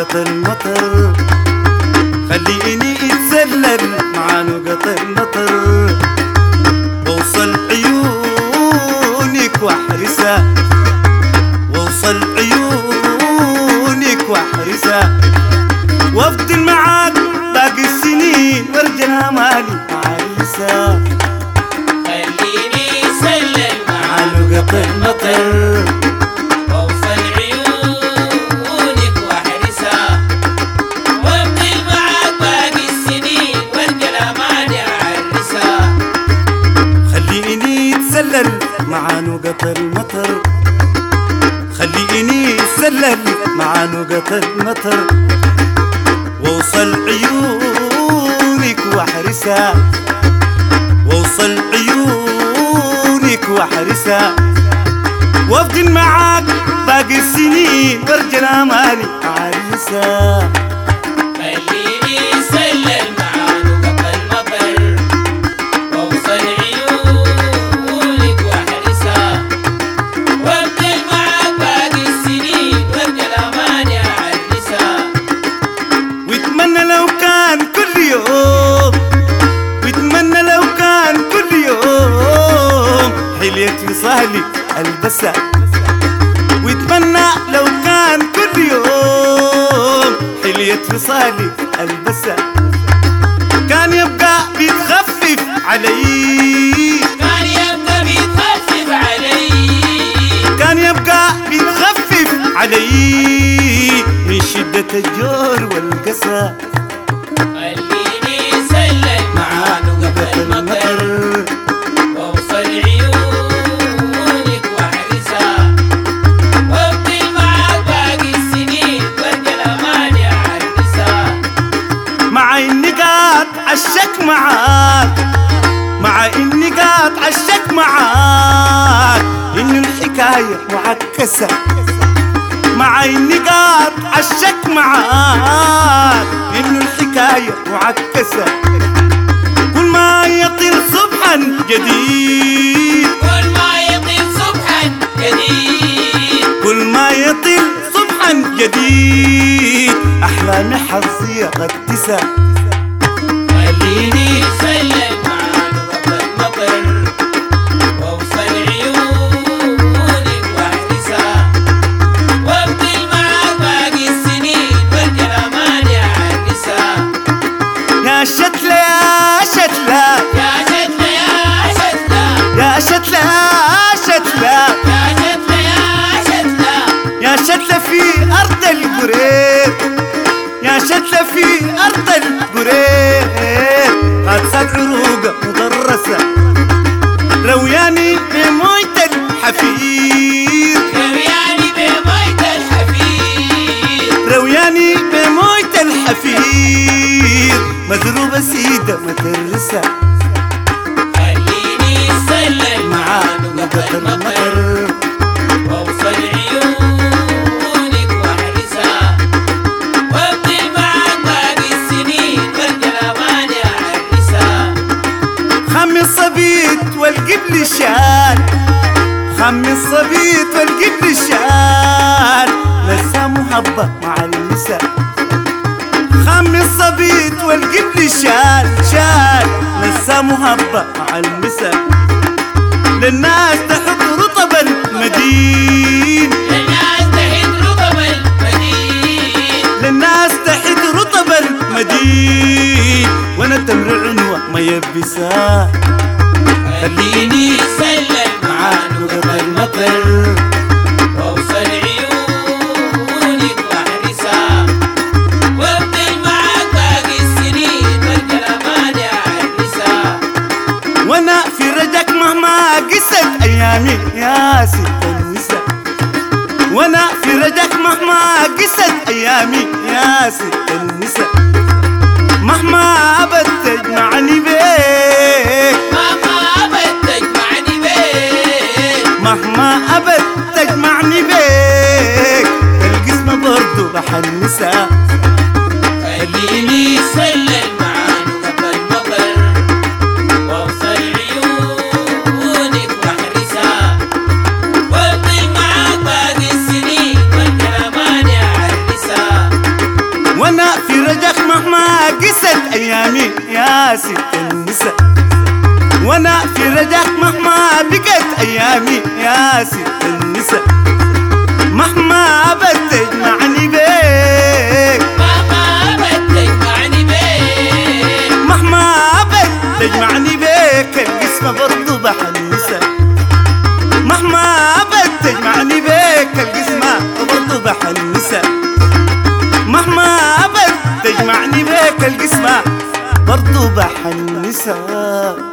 نقط المطر خليني اتسلل مع نقط المطر واوصل عيونك واحرسها واوصل عيونك واحرسها وافضل معاك باقي السنين وارجع مالي مع اللسان خليني سلل مع مع نقط المطر واوصل عيونك واحرسها وابقي معاك باقي السنين وارجع الاماني اعرسها خليني اتسلل مع نقط المطر خليني اتسلل مع نقط المطر واوصل عيونك واحرسها واوصل عيونك واحرسها وافضل معاك باقي السنين وارجع امالي اعرسها خليني سلل مع نقط المطر واوصل عيونك واحرسها وابقي معاك باقي السنين وارجع الاماني اعرسها واتمنى لو كان كل يوم واتمنى لو كان كل يوم حلية وصالي البسها واتمنى لو كان كل يوم حلية وصالي البسها كان يبقى بيتخفف علي كان يبقى بيتخفف علي كان يبقى بيتخفف علي من شدة الجور والقسى خليني سلل مع نقط المطر واوصل عيونك واحرسها وابقي معاك باقي السنين وارجع الاماني اعرسها مع اني قاعد عالشك معاك مع اني قاعد عالشك معاك ان الحكاية معكسة مع اني قاعد عالشك معاك ان الحكاية معكسة كل ما يطير صبحا جديد كل ما يطير صبحا جديد كل ما يطير صبحا جديد احلامي حظي قدسة خليني سلل مع نقط المطر واوصل عيونك واحرسها وابقي معاك باقي السنين وارجع الاماني اعرسها يا شتلة يا شتلة يا شتلة يا شتلة يا شتلة يا شتلة يا شتلة يا شتلة يا شتلة في أرض القريب يا شتلة في أرض القريب قد عروقة مدرسة روياني بموية الحفير رمياني بميت الحفير روياني بموية الحفير مضروبة سيدة مدرسة خليني سلل مع مع نقط نقط المطر المطر واوصل عيونك واحرسها وابقي معاك باقي السنين وارجع الاماني اعرسها خمي الصبيت والقبل شال خمي الصبيت والقبل شال لسه محبة مع النساء خمي الصبيت والقبل شال شال لسه محبة مع النساء للناس تحط رطب المدين للناس تحت رطب المدين للناس تحت رطب المدين وانا تمر عنوة ما يبسها خليني سلل مع نقط المطر واوصل عيونك واحرسها وابقي معاك باقي السنين وارجع الاماني اعرسها وانا في رجك مهما قست ايامي يا ست النساء وانا في رجك مهما قست ايامي يا ست النساء مهما ابد تجمعني بيك ماما ابد تجمعني بيك مهما ابد تجمعني بيك القسمة برضو راح النساء خليني سلل مع نقط المطر واوصل عيونك واحرسها وابقي معاك باقي السنين وارجع الاماني اعرسها قست ايامي يا ست النساء وانا في رجاك مهما بقت ايامي يا ست النساء مهما ابد تجمعني بيك مهما أبد تجمعني بيك مهما ابد تجمعني بيك القسمة برضو بحنسة مهما ابد تجمعني بيك القسمة برضو بحنسة مهما ابد تجمعني بيك القسمة برضو بحنسة